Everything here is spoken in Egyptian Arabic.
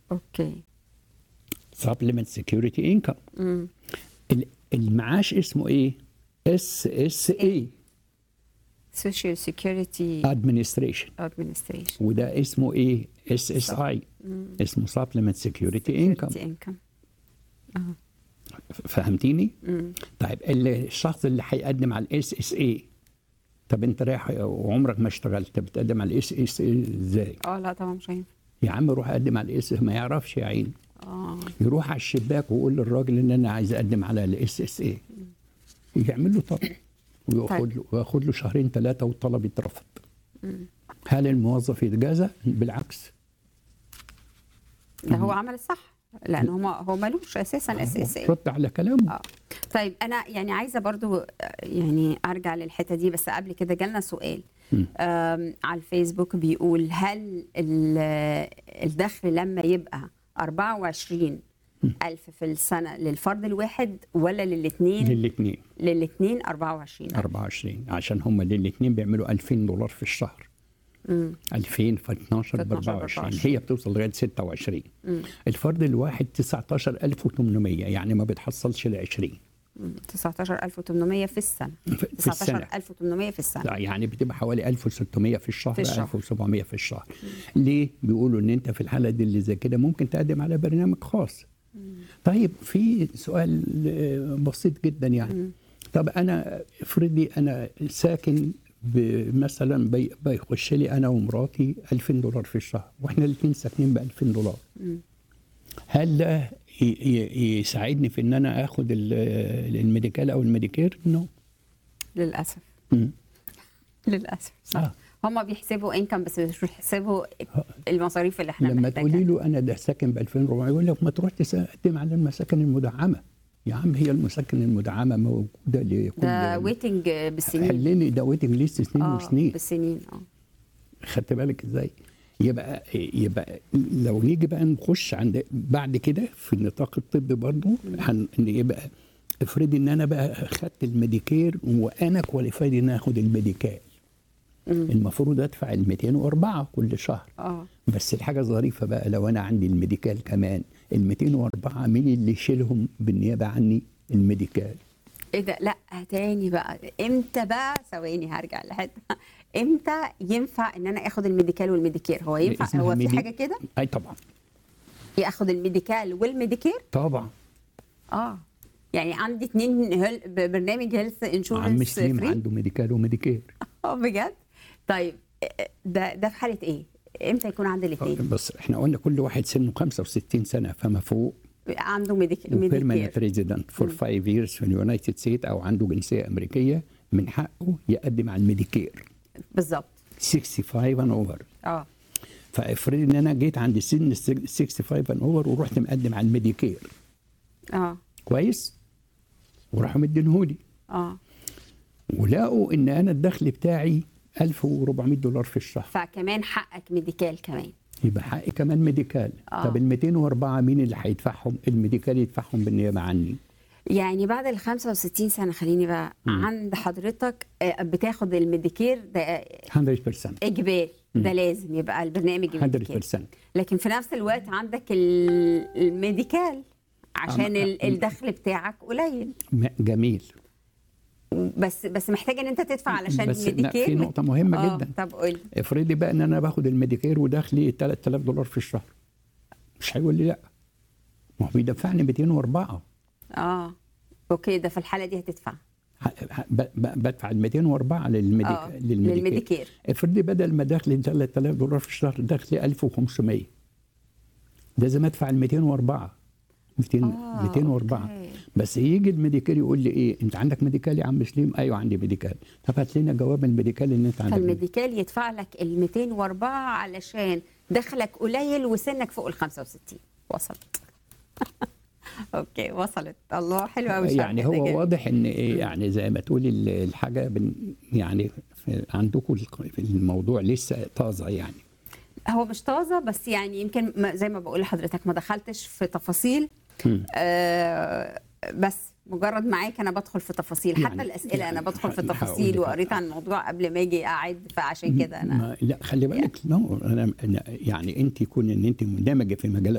اوكي supplement security income امم ال- المعاش اسمه ايه اس اس اي سوشيال سيكيورتي ادمنستريشن ادمنستريشن وده اسمه ايه اس اس اي اسمه supplement security income انكم فهمتيني طيب ال- الشخص اللي هيقدم على الاس اس اي طب انت رايح وعمرك ما اشتغلت بتقدم على الاس اس اي ازاي اه لا طبعا مش هينفع يا عم روح اقدم على الاس ما يعرفش يا عيني اه يروح على الشباك ويقول للراجل ان انا عايز اقدم على الاس اس اي ويعمل له طلب وياخد طيب. له وياخد له شهرين ثلاثه والطلب يترفض هل الموظف يتجازى؟ بالعكس ده هو عمل الصح لان هو هو ملوش اساسا اس اس اي رد على كلامه اه طيب انا يعني عايزه برضو آه، يعني ارجع للحته دي بس قبل كده جالنا سؤال مم. آم، على الفيسبوك بيقول هل ال- الدخل لما يبقى 24 ألف في السنة للفرد الواحد ولا للاثنين للاثنين للاثنين 24 24 عشان هم للاثنين بيعملوا 2000 دولار في الشهر مم. 2000 في 12 ب 12 ب 24 24. هي بتوصل لغايه 26 الفرد الواحد 19800 يعني ما بتحصلش ل 20 مم. 19800 في السنة في في السنه 19800 في السنة لا يعني بتبقى حوالي 1600 في الشهر, في الشهر. 1700 في الشهر ليه بيقولوا ان انت في الحاله دي اللي زي كده ممكن تقدم على برنامج خاص طيب في سؤال آه، بسيط جدا يعني طب انا افرضي انا ساكن ب- مثلا بي- بيخش لي انا ومراتي 2000 دولار في الشهر واحنا الاثنين ساكنين ب 2000 دولار هل ده ي- ي- يساعدني في ان انا اخد ال- الميديكال او الميديكير؟ نو للأسف مم. للأسف صح آه. هما بيحسبوا انكم بس مش بيحسبوا المصاريف اللي احنا لما محتاجينها. تقولي له انا ده ساكن ب 2400 يقول لك ما تروح تقدم على المساكن المدعمه يا عم هي المساكن المدعمه موجوده لكل ده ويتنج بالسنين حلني ده ويتنج ليست سنين اه وسنين بالسنين اه خدت بالك ازاي؟ يبقى يبقى لو نيجي بقى نخش عند بعد كده في النطاق الطبي برضه هن- يبقى افرضي ان انا بقى خدت الميديكير وانا كواليفايد ان اخد الميديكال المفروض ادفع ال 204 كل شهر اه بس الحاجة الظريفة بقى لو أنا عندي الميديكال كمان ال 204 مين اللي يشيلهم بالنيابة عني الميديكال ايه ده لا تاني بقى امتى بقى ثواني هرجع لحته امتى ينفع ان انا اخد الميديكال والميديكير هو ينفع اسمها هو في ميدي- حاجه كده أي طبعا ياخد الميديكال والميديكير طبعا اه يعني عندي اتنين هل... برنامج هيلث عم انشورنس سليم فري عنده ميديكال وميديكير اه بجد طيب ده ده في حاله ايه امتى يكون عندي الاثنين بس احنا قلنا كل واحد سنه 65 سنة فما فوق عنده ميديك... بيرمننت ميديكير ريزيدنت فور 5 ييرز في اليونايتد ستيت او عنده جنسية أمريكية من حقه يقدم على الميديكير بالظبط 65 and اوفر اه فافرض ان انا جيت عند سن 65 and اوفر ورحت مقدم على الميديكير اه كويس وراحوا مدينهولي اه ولقوا ان انا الدخل بتاعي 1400 دولار في الشهر فكمان حقك ميديكال كمان يبقى حقي كمان ميديكال آه. طب ال 204 مين اللي هيدفعهم الميديكال يدفعهم بالنيابه عني يعني بعد ال 65 سنه خليني بقى عند حضرتك آه، بتاخد الميديكير ده 100% اجباري ده لازم يبقى البرنامج الميديكير 100% لكن في نفس الوقت عندك ال- الميديكال عشان أم- ال- الدخل بتاعك قليل م- جميل بس بس محتاج ان انت تدفع علشان بس لا، الميديكير في نقطه مهمه آه، جدا طب قول افرضي بقى ان انا باخد الميديكير ودخلي 3000 دولار في الشهر مش هيقول لي لا ما هو بيدفعني 204 اه اوكي ده في الحاله دي هتدفع ه- ه- ب- ب- بدفع ال 204 للميديك اه للميديكير للميديكير افرضي بدل ما دخلي 3000 دولار في الشهر دخلي 1500 لازم ادفع ال 204 200 آه، 204 أوكي. بس يجي الميديكال يقول لي ايه انت عندك ميديكال يا عم سليم ايوه عندي ميديكال طب هات لنا جواب الميديكال ان انت عندك ميديكال. فالميديكال يدفع لك ال 204 علشان دخلك قليل وسنك فوق ال 65 وصلت اوكي وصلت الله حلو قوي يعني هو واضح ان إيه يعني زي ما تقولي ال- الحاجه بن يعني في- عندكم الق- الموضوع لسه طازه يعني هو مش طازه بس يعني يمكن ما- زي ما بقول لحضرتك ما دخلتش في تفاصيل مم. آه بس مجرد معاك انا بدخل في تفاصيل حتى يعني- الاسئله يعني انا بدخل في هقول التفاصيل لك. وقريت عن الموضوع قبل ما اجي اعد فعشان كده انا ما لا خلي بالك نو انا أنا- يعني انت يكون ان انت مندمجه في مجال